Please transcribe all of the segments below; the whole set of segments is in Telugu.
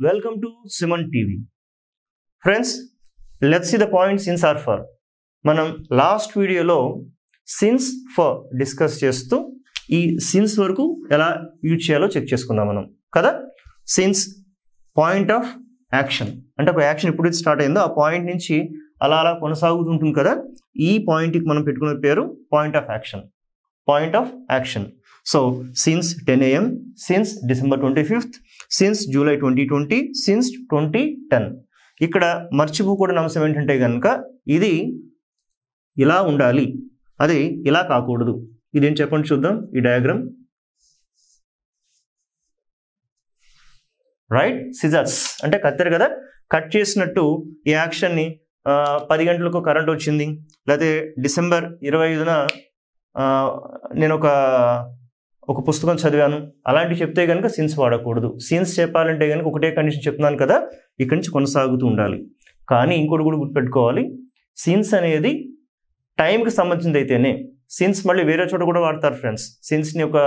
Welcome to Simon TV. Friends, let's see the points since are for. మనం లాస్ట్ వీడియోలో సిన్స్ ఫర్ డిస్కస్ చేస్తూ ఈ సిన్స్ వరకు ఎలా యూజ్ చేయాలో చెక్ చేసుకుందాం మనం కదా సిన్స్ పాయింట్ ఆఫ్ యాక్షన్ అంటే ఒక యాక్షన్ ఎప్పుడు స్టార్ట్ అయిందో ఆ పాయింట్ నుంచి అలా అలా కొనసాగుతుంటుంది కదా ఈ పాయింట్కి మనం పెట్టుకునే పేరు point of action point of action so since ten AM since December twenty fifth since July twenty twenty since twenty ten ఇక్కడ మర్చిపోకూడని అంశం ఏంటంటే కనుక ఇది ఇలా ఉండాలి అది ఇలా కాకూడదు ఇదేం చెప్పండి చూద్దాం ఈ డయాగ్రామ్ రైట్ సిజర్స్ అంటే కత్తెర కదా కట్ చేసినట్టు ఈ యాక్షన్ని ఆ, పది గంటలకు కరెంట్ వచ్చింది లేకపోతే డిసెంబర్ ఇరవై ఐదున ఆ, నేను ఒక ఒక పుస్తకం చదివాను అలాంటివి చెప్తే కనుక సిన్స్ వాడకూడదు సిన్స్ చెప్పాలంటే కనుక ఒకటే కండిషన్ చెప్తున్నాను కదా ఇక్కడి నుంచి కొనసాగుతూ ఉండాలి కానీ ఇంకోటి కూడా గుర్తుపెట్టుకోవాలి సిన్స్ అనేది టైంకి సంబంధించింది అయితేనే సిన్స్ మళ్ళీ వేరే చోట కూడా వాడతారు ఫ్రెండ్స్ సిన్స్ని ఒక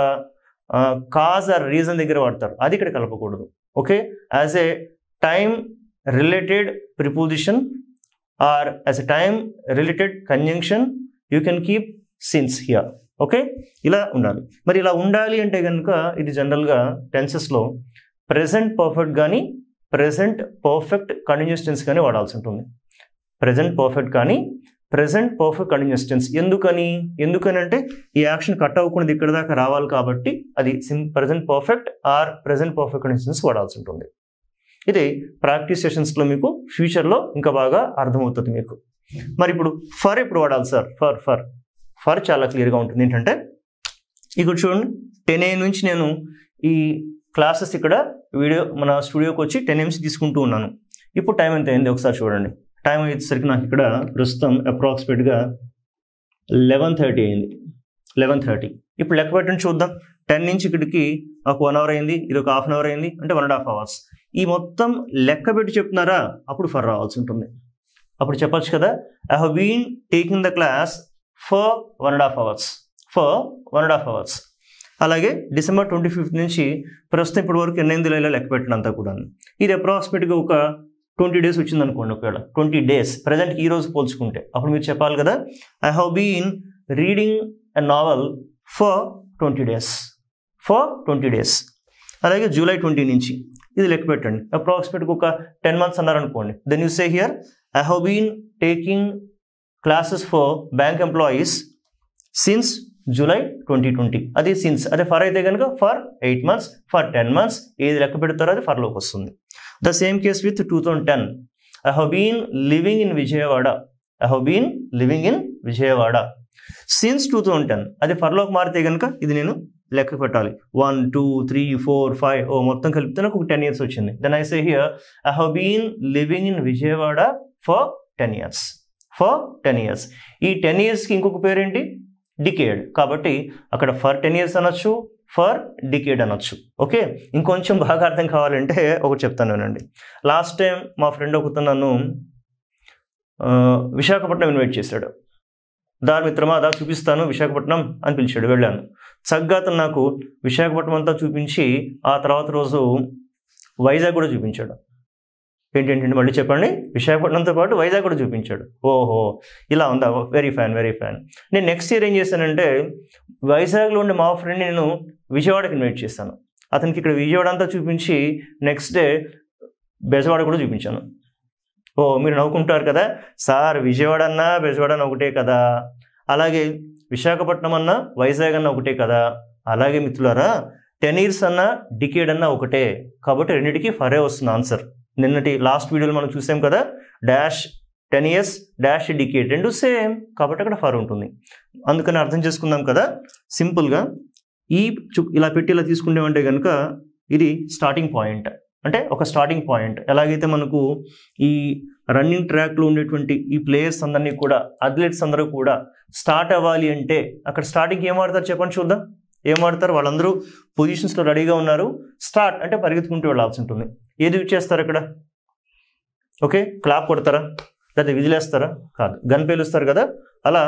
కాజ్ ఆర్ రీజన్ దగ్గర వాడతారు అది ఇక్కడ కలపకూడదు okay as a time related preposition or as a time related conjunction you can keep since here okay ఇలా ఉండాలి మరి ఇలా ఉండాలి అంటే కనుక ఇది జనరల్గా టెన్సెస్లో ప్రెసెంట్ పర్ఫెక్ట్ కానీ ప్రెసెంట్ పర్ఫెక్ట్ కంటిన్యూస్ టెన్స్ కానీ వాడాల్సి ఉంటుంది ప్రెసెంట్ పర్ఫెక్ట్ కానీ ప్రెసెంట్ పర్ఫెక్ట్ కంటిన్యూస్ టెన్స్ ఎందుకని ఎందుకని అంటే ఈ యాక్షన్ కట్ అవ్వకుండా ఇక్కడ దాకా రావాలి కాబట్టి అది సిం present perfect or present perfect continuous tense వాడాల్సి ఉంటుంది ఇది ప్రాక్టీస్ సెషన్స్లో మీకు ఫ్యూచర్లో ఇంకా బాగా అర్థమవుతుంది మీకు మరి ఇప్పుడు ఫర్ ఎప్పుడు వాడాలి సార్ ఫర్ ఫర్ ఫర్ చాలా క్లియర్గా ఉంటుంది ఏంటంటే ఇక్కడ చూడండి టెన్ ఏ నుంచి నేను ఈ క్లాసెస్ ఇక్కడ వీడియో మన స్టూడియోకి వచ్చి టెన్ ఎంసీ తీసుకుంటూ ఉన్నాను ఇప్పుడు టైం ఎంత అయింది ఒకసారి చూడండి టైం అయ్యేసరికి నాకు ఇక్కడ ప్రస్తుతం అప్రాక్సిమేట్గా లెవెన్ థర్టీ అయింది లెవెన్ థర్టీ ఇప్పుడు లెక్క పెట్టండి చూద్దాం టెన్ నుంచి ఇక్కడికి ఒక వన్ అవర్ అయింది ఇది ఒక హాఫ్ అన్ అవర్ అయింది అంటే వన్ అండ్ హాఫ్ అవర్స్ ఈ మొత్తం లెక్క పెట్టి చెప్తున్నారా అప్పుడు ఫర్ రావాల్సి ఉంటుంది అప్పుడు చెప్పొచ్చు కదా I have been taking the class for one and half hours for one and half hours అలాగే డిసెంబర్ ట్వంటీ ఫిఫ్త్ నుంచి ప్రస్తుతం ఇప్పటి వరకు ఎన్నైంది ఇలా లెక్క పెట్టినంతా కూడా ఇది అప్రాక్సిమేట్గా ఒక ట్వంటీ డేస్ వచ్చింది అనుకోండి ఒకవేళ ట్వంటీ డేస్ ప్రజెంట్ ఈ రోజు పోల్చుకుంటే అప్పుడు మీరు చెప్పాలి కదా I have been reading a novel for twenty days for twenty days అలాగే జూలై ట్వంటీ నుంచి ఇది లెక్క పెట్టండి అప్రాక్సిమేట్గా ఒక టెన్ మంత్స్ అన్నారనుకోండి then you say here I have been taking classes for bank employees since July twenty twenty అది సిన్స్ అదే ఫర్ అయితే కనుక for eight months for ten months ఏది లెక్క పెడతారో అది ఫర్లోకి వస్తుంది the same case with two thousand ten I have been living in Vijayawada I have been living in Vijayawada since two thousand ten అది ఫర్లోకి మారితే కనుక ఇది నేను లెక్క పెట్టాలి one two three four five ఓ మొత్తం కలిపితే నాకు ఒక టెన్ ఇయర్స్ వచ్చింది then I say here I have been living in Vijayawada for ten years for ten years ఈ టెన్ ఇయర్స్కి ఇంకొక పేరేంటి డికేడ్ కాబట్టి అక్కడ ఫర్ టెన్ ఇయర్స్ అనొచ్చు ఫర్ డికేడ్ అనొచ్చు ఓకే ఇంకొంచెం బాగా అర్థం కావాలంటే ఒకటి చెప్తాను వినండి లాస్ట్ టైం మా ఫ్రెండ్ ఒకతో నన్ను ఆ, విశాఖపట్నం ఇన్వైట్ చేశాడు దాని మిత్రమా దా చూపిస్తాను విశాఖపట్నం అని పిలిచాడు వెళ్ళాను చక్కగా అతను నాకు విశాఖపట్నం అంతా చూపించి ఆ తర్వాత రోజు వైజాగ్ కూడా చూపించాడు ఏంటంటే మళ్ళీ చెప్పండి విశాఖపట్నంతో పాటు వైజాగ్ కూడా చూపించాడు ఓహో ఇలా ఉందా వెరీ ఫ్యాన్ వెరీ ఫ్యాన్ నేను నెక్స్ట్ ఇయర్ ఏం చేశానంటే వైజాగ్లో ఉండే మా ఫ్రెండ్ నేను విజయవాడకి ఇన్వైట్ చేశాను అతనికి ఇక్కడ విజయవాడ అంతా చూపించి నెక్స్ట్ డే బెజవాడ కూడా చూపించాను ఓ మీరు నవ్వుకుంటారు కదా సార్ విజయవాడ అన్నా బెజవాడ అన్న ఒకటే కదా అలాగే విశాఖపట్నం అన్నా వైజాగ్ అన్న ఒకటే కదా అలాగే మిత్రులారా టెన్ ఇయర్స్ అన్నా డికేడ్ అన్నా ఒకటే కాబట్టి రెండింటికి ఫరే వస్తుంది ఆన్సర్ నిన్నటి లాస్ట్ వీడియోలో మనం చూసాం కదా dash ten years dash decade రెండు సేమ్ కాబట్టి అక్కడ ఫర్ ఉంటుంది అందుకని అర్థం చేసుకుందాం కదా సింపుల్గా ఈ చు ఇలా పెట్టి ఇలా తీసుకుంటామంటే కనుక ఇది స్టార్టింగ్ పాయింట్ అంటే ఒక స్టార్టింగ్ పాయింట్ ఎలాగైతే మనకు ఈ రన్నింగ్ ట్రాక్లో ఉండేటువంటి ఈ ప్లేయర్స్ అందరినీ కూడా అథ్లెట్స్ అందరూ కూడా స్టార్ట్ అవ్వాలి అంటే అక్కడ స్టార్టింగ్ ఏం ఆడతారు చెప్పండి చూద్దాం ఏం ఆడతారు వాళ్ళందరూ పొజిషన్స్లో రెడీగా ఉన్నారు స్టార్ట్ అంటే పరిగెత్తుకుంటూ వెళ్ళాల్సి ఉంటుంది ఏది యూజ్ చేస్తారు అక్కడ ఓకే క్లాప్ కొడతారా లేదా విజిలేస్తారా కాదు గన్ పేలుస్తారు కదా అలా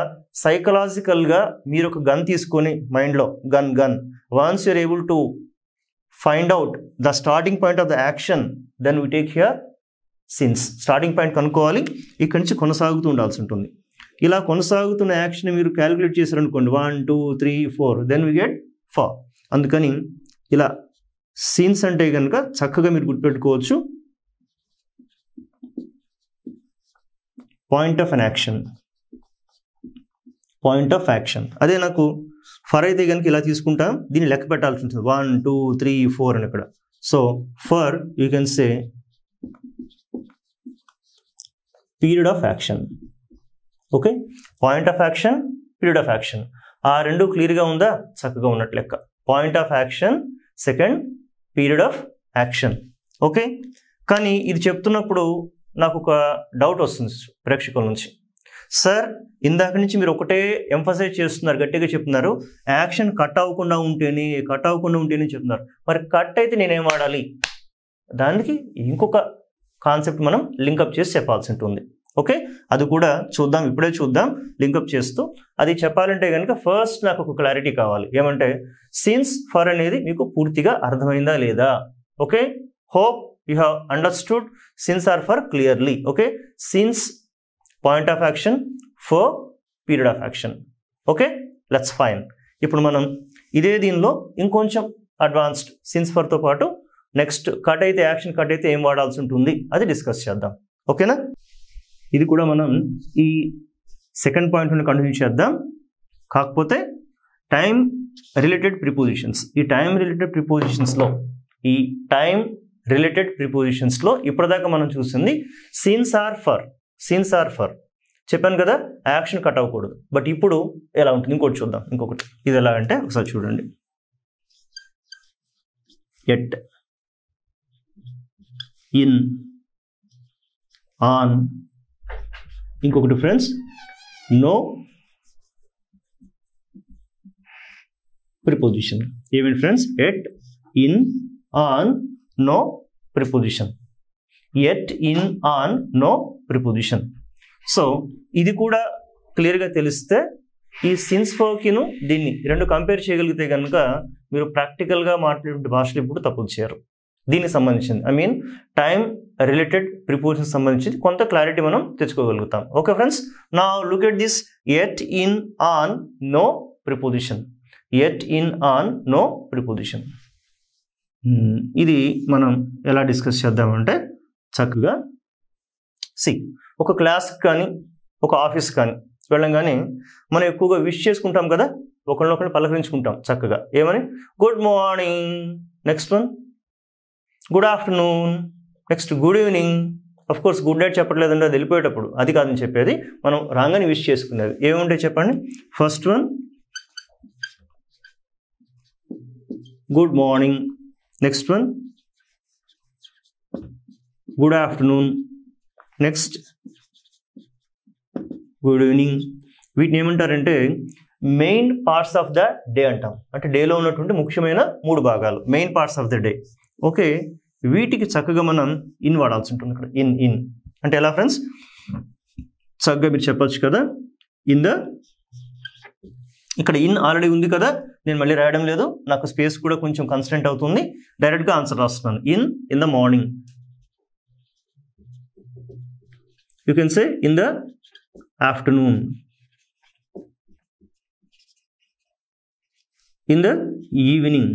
సైకలాజికల్గా మీరు ఒక గన్ తీసుకొని మైండ్లో gun gun once you're able to find out the starting point of the action then we take here since starting point కనుక్కోవాలి ఇక్కడి నుంచి కొనసాగుతూ ఉండాల్సి ఉంటుంది ఇలా కొనసాగుతున్న యాక్షన్ మీరు క్యాలిక్యులేట్ చేశారనుకోండి one two three four then we get for అందుకని ఇలా సీన్స్ అంటే కనుక చక్కగా మీరు గుర్తుపెట్టుకోవచ్చు point of an action point of action అదే నాకు ఫర్ అయితే కనుక ఇలా తీసుకుంటాం దీన్ని లెక్క పెట్టాల్సి ఉంటుంది వన్ టూ త్రీ ఫోర్ అని ఇక్కడ so for you can say period of action okay point of action period of action ఆ రెండు క్లియర్గా ఉందా చక్కగా ఉన్నట్లు లెక్క point of action second period of action okay కానీ ఇది చెప్తున్నప్పుడు నాకు ఒక డౌట్ వస్తుంది ప్రేక్షకుల నుంచి సార్ ఇందాక నుంచి మీరు ఒకటే ఎంఫసైజ్ చేస్తున్నారు గట్టిగా చెప్తున్నారు యాక్షన్ కట్ అవ్వకుండా ఉంటేనే కట్ అవ్వకుండా ఉంటేనే చెప్తున్నారు మరి కట్ అయితే నేనేం వాడాలి దానికి ఇంకొక కాన్సెప్ట్ మనం లింకప్ చేసి చెప్పాల్సి ఉంటుంది ఓకే అది కూడా చూద్దాం ఇప్పుడే చూద్దాం లింకప్ చేస్తూ అది చెప్పాలంటే కనుక ఫస్ట్ నాకు ఒక క్లారిటీ కావాలి ఏమంటే సిన్స్ ఫర్ అనేది మీకు పూర్తిగా అర్థమైందా లేదా okay hope you have understood since or for clearly okay since point of action for period of action okay let's fine ఇప్పుడు మనం ఇదే దీనిలో ఇంకొంచెం అడ్వాన్స్డ్ సిన్స్ ఫర్తో పాటు నెక్స్ట్ కట్ అయితే యాక్షన్ కట్ అయితే ఏం వాడాల్సి ఉంటుంది అది డిస్కస్ చేద్దాం ఓకేనా ఇది కూడా మనం ఈ సెకండ్ పాయింట్ నుండి కంటిన్యూ చేద్దాం కాకపోతే టైం రిలేటెడ్ ప్రిపోజిషన్స్ ఈ టైం రిలేటెడ్ ప్రిపోజిషన్స్లో ఈ టైం రిలేటెడ్ ప్రిపోజిషన్స్లో ఇప్పటిదాకా మనం చూసింది since or for since or for చెప్పాను కదా యాక్షన్ కట్ అవ్వకూడదు బట్ ఇప్పుడు ఎలా ఉంటుంది ఇంకోటి చూద్దాం ఇంకొకటి ఇది ఎలా అంటే ఒకసారి చూడండి ఎట్ ఇన్ ఆన్ ఇంకొకటి ఫ్రెండ్స్ నో ప్రిపోజిషన్ ఏమేంటి friends at in on no preposition at in on no preposition so ఇది కూడా క్లియర్గా తెలిస్తే ఈ సిన్స్ ఫోకిను దీన్ని రెండు కంపేర్ చేయగలిగితే కనుక మీరు ప్రాక్టికల్గా మాట్లాడే భాషలు ఇప్పుడు తప్పులు చేయరు దీనికి సంబంధించింది I mean time related preposition సంబంధించి కొంత క్లారిటీ మనం తెచ్చుకోగలుగుతాం ఓకే ఫ్రెండ్స్ నా look at this at in on no preposition at in on no preposition ఇది మనం ఎలా డిస్కస్ చేద్దామంటే చక్కగా సి ఒక క్లాస్కి కానీ ఒక ఆఫీస్ కానీ వెళ్ళంగానే మనం ఎక్కువగా విష్ చేసుకుంటాం కదా ఒకరినొకరిని పలకరించుకుంటాం చక్కగా ఏమని good morning next one good afternoon next good evening of course good night చెప్పట్లేదంటే అది వెళ్ళిపోయేటప్పుడు అది కాదని చెప్పేది మనం రాగానే విష్ చేసుకునేది ఏముంటాయి చెప్పండి first one good morning next one good afternoon next good evening వీటిని ఏమంటారంటే main parts of the day అంటాం అంటే డేలో ఉన్నటువంటి ముఖ్యమైన మూడు భాగాలు main parts of the day okay వీటికి చక్కగా మనం ఇన్ వాడాల్సి ఉంటుంది ఇక్కడ ఇన్ ఇన్ అంటే ఎలా ఫ్రెండ్స్ చక్కగా మీరు చెప్పొచ్చు కదా ఇన్ ద ఇక్కడ ఇన్ ఆల్రెడీ ఉంది కదా నేను మళ్ళీ రాయడం లేదు నాకు స్పేస్ కూడా కొంచెం కన్స్టెంట్ అవుతుంది డైరెక్ట్గా ఆన్సర్ రాస్తున్నాను in in the morning you can say in the afternoon in the evening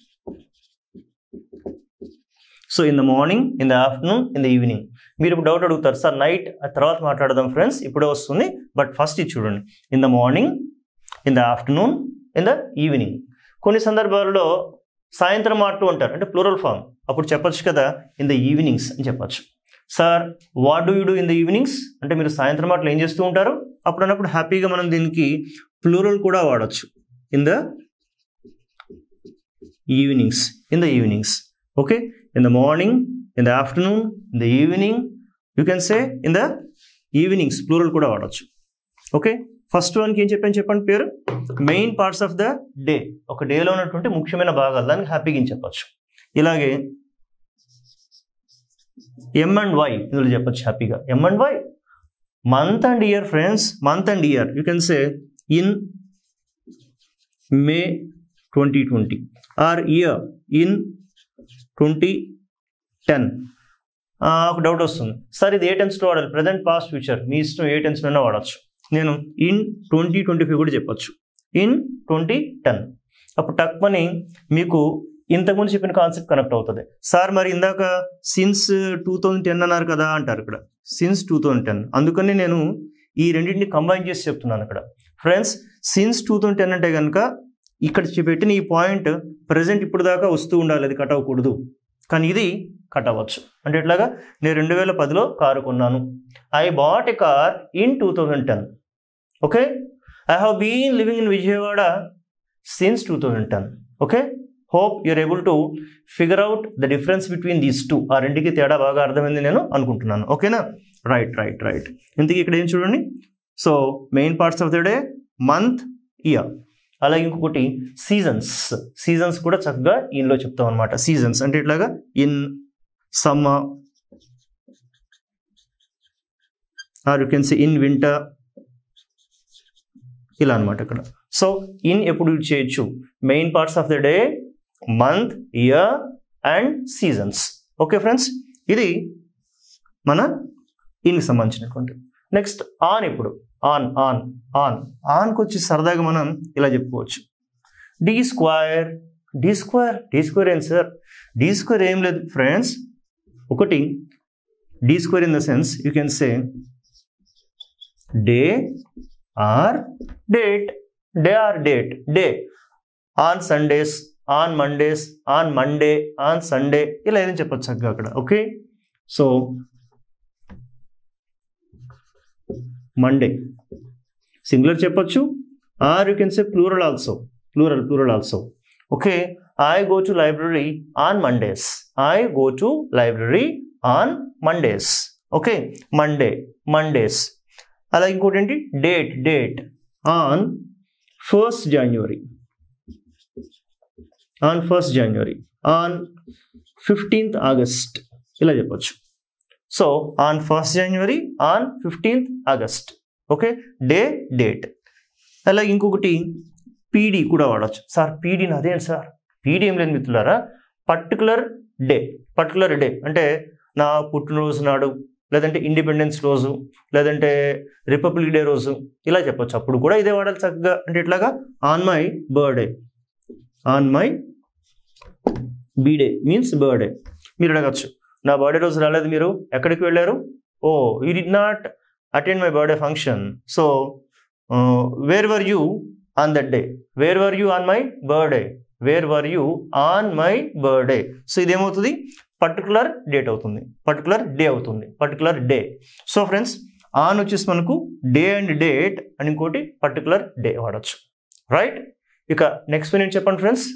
so in the morning in the afternoon in the evening మీరు ఇప్పుడు డౌట్ అడుగుతారు సార్ నైట్ తర్వాత మాట్లాడదాం ఫ్రెండ్స్ ఇప్పుడే వస్తుంది బట్ ఫస్ట్ ఇది చూడండి in the morning in the afternoon in the evening కొన్ని సందర్భాల్లో సాయంత్రం మాటలు అంటారు అంటే ప్లూరల్ ఫామ్ అప్పుడు చెప్పొచ్చు కదా ఇన్ ద ఈవినింగ్స్ అని చెప్పొచ్చు sir what do you do in the evenings అంటే మీరు సాయంత్రం మాటలు ఏం చేస్తూ ఉంటారు అప్పుడు అన్నప్పుడు హ్యాపీగా మనం దీనికి ప్లూరల్ కూడా వాడచ్చు in the evenings in the evenings okay in the morning in the afternoon in the evening you can say in the evenings plural కూడా వాడచ్చు ఓకే ఫస్ట్ వన్కి ఏం చెప్పాను చెప్పండి పేరు main parts of the day ఒక డేలో ఉన్నటువంటి ముఖ్యమైన భాగాలు దానికి హ్యాపీగా ఏం చెప్పచ్చు ఇలాగే ఎం అండ్ వై ఇందులో చెప్పచ్చు హ్యాపీగా M and Y month and year friends month and year you can say in May twenty twenty or year in twenty ten ఒక డౌట్ వస్తుంది సార్ ఇది ఏ టెన్స్లో వాడాలి ప్రజెంట్ పాస్ట్ ఫ్యూచర్ మీ ఇష్టం ఏ టెన్స్లోనే వాడచ్చు నేను ఇన్ ట్వంటీ ట్వంటీ ఫైవ్ కూడా చెప్పొచ్చు ఇన్ ట్వంటీ టెన్ అప్పుడు టక్మని మీకు ఇంతకుముందు చెప్పిన కాన్సెప్ట్ కనెక్ట్ అవుతుంది సార్ మరి ఇందాక సిన్స్ టూ థౌజండ్ టెన్ అన్నారు కదా అంటారు ఇక్కడ సిన్స్ టూ థౌజండ్ టెన్ అందుకని నేను ఈ రెండింటిని కంబైన్ చేసి చెప్తున్నాను ఇక్కడ friends since two thousand ten అంటే కనుక ఇక్కడ పెట్టిన ఈ పాయింట్ ప్రజెంట్ ఇప్పుడు దాకా వస్తూ ఉండాలి అది కట్ అవ్వకూడదు కానీ ఇది కట్ అవ్వచ్చు అంటే ఎట్లాగా నేను రెండు వేల పదిలో కారు కొన్నాను I bought a car in two thousand ten okay I have been living in Vijayawada since two thousand ten okay hope you're able to figure out the difference between these two ఆ రెండుకి తేడా బాగా అర్థమైంది నేను అనుకుంటున్నాను ఓకేనా రైట్ రైట్ రైట్ ఇంతకీ ఇక్కడ ఏం చూడండి so main parts of the day month year అలాగే ఇంకొకటి సీజన్స్ సీజన్స్ కూడా చక్కగా ఇన్లో చెప్తాం అనమాట సీజన్స్ అంటే ఇట్లాగా in summer or you can see in winter ఇలా అనమాట ఇక్కడ సో ఇన్ ఎప్పుడు యూజ్ చేయొచ్చు main parts of the day month year and seasons okay friends ఇది మన ఇన్కి సంబంధించినటువంటి నెక్స్ట్ ఆన్ ఇప్పుడు ఆన్ ఆన్ ఆన్ ఆన్కి వచ్చి సరదాగా మనం ఇలా చెప్పుకోవచ్చు D square D square D square ఏం సార్ డి స్క్వేర్ ఏం లేదు ఫ్రెండ్స్ ఒకటి D square in the sense you can say day or date day or date day on Sundays on Mondays on Monday on Sunday ఇలా ఏదైనా చెప్పచ్చు చక్కగా అక్కడ ఓకే సో మండే సింగులర్ చెప్పొచ్చు or you can say plural also plural plural also okay I go to library on Mondays I go to library on Mondays okay Monday Mondays అలా ఇంకోటి ఏంటి date date on first January on first January on fifteenth August ఇలా చెప్పొచ్చు so on first January on fifteenth August okay day date అలాగే ఇంకొకటి పీడీ కూడా వాడచ్చు సార్ పీడీని అదేంటి సార్ పీడీ ఏం లేదు మిత్రులారా పర్టికులర్ డే పర్టికులర్ డే అంటే నా పుట్టినరోజు నాడు లేదంటే ఇండిపెండెన్స్ రోజు లేదంటే రిపబ్లిక్ డే రోజు ఇలా చెప్పొచ్చు అప్పుడు కూడా ఇదే వాడాలి చక్కగా అంటే ఎట్లాగా on my birthday on my bday means birthday మీరు అడగచ్చు నా బర్త్డే రోజు రాలేదు మీరు ఎక్కడికి వెళ్ళారు oh you did not attend my birthday function so where were you on that day where were you on my birthday where were you on my birthday so ఇదేమవుతుంది పర్టికులర్ డేట్ అవుతుంది పర్టికులర్ డే అవుతుంది particular day so friends on వచ్చేసి మనకు డే అండ్ డేట్ అని ఇంకోటి పర్టికులర్ డే వాడచ్చు రైట్ ఇక నెక్స్ట్ నేను చెప్పండి ఫ్రెండ్స్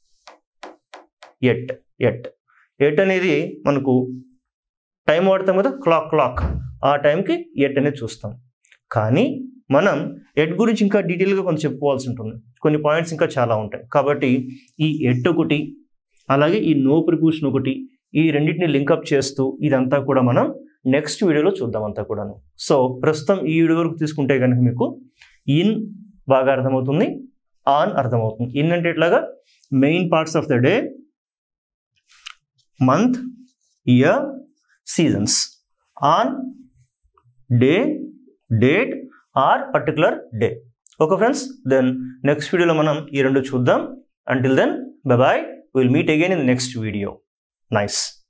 ఎట్ ఎట్ ఎట్ అనేది మనకు టైం వాడతాం కదా క్లాక్ క్లాక్ ఆ టైంకి ఎట్ అనేది చూస్తాం కానీ మనం ఎట్ గురించి ఇంకా డీటెయిల్గా కొంచెం చెప్పుకోవాల్సి ఉంటుంది కొన్ని పాయింట్స్ ఇంకా చాలా ఉంటాయి కాబట్టి ఈ ఎట్ ఒకటి అలాగే ఈ నో ప్రిపూషన్ ఒకటి ఈ రెండింటిని లింకప్ చేస్తూ ఇదంతా కూడా మనం నెక్స్ట్ వీడియోలో చూద్దాం అంతా కూడాను సో ప్రస్తుతం ఈ వీడియో వరకు తీసుకుంటే కనుక మీకు ఇన్ బాగా అర్థమవుతుంది ఆన్ అర్థమవుతుంది ఇన్ అంటే ఎట్లాగా main parts of the day month year seasons on day date or particular day okay friends then next వీడియోలో మనం ఈ రెండు చూద్దాం until then bye will meet again in next video nice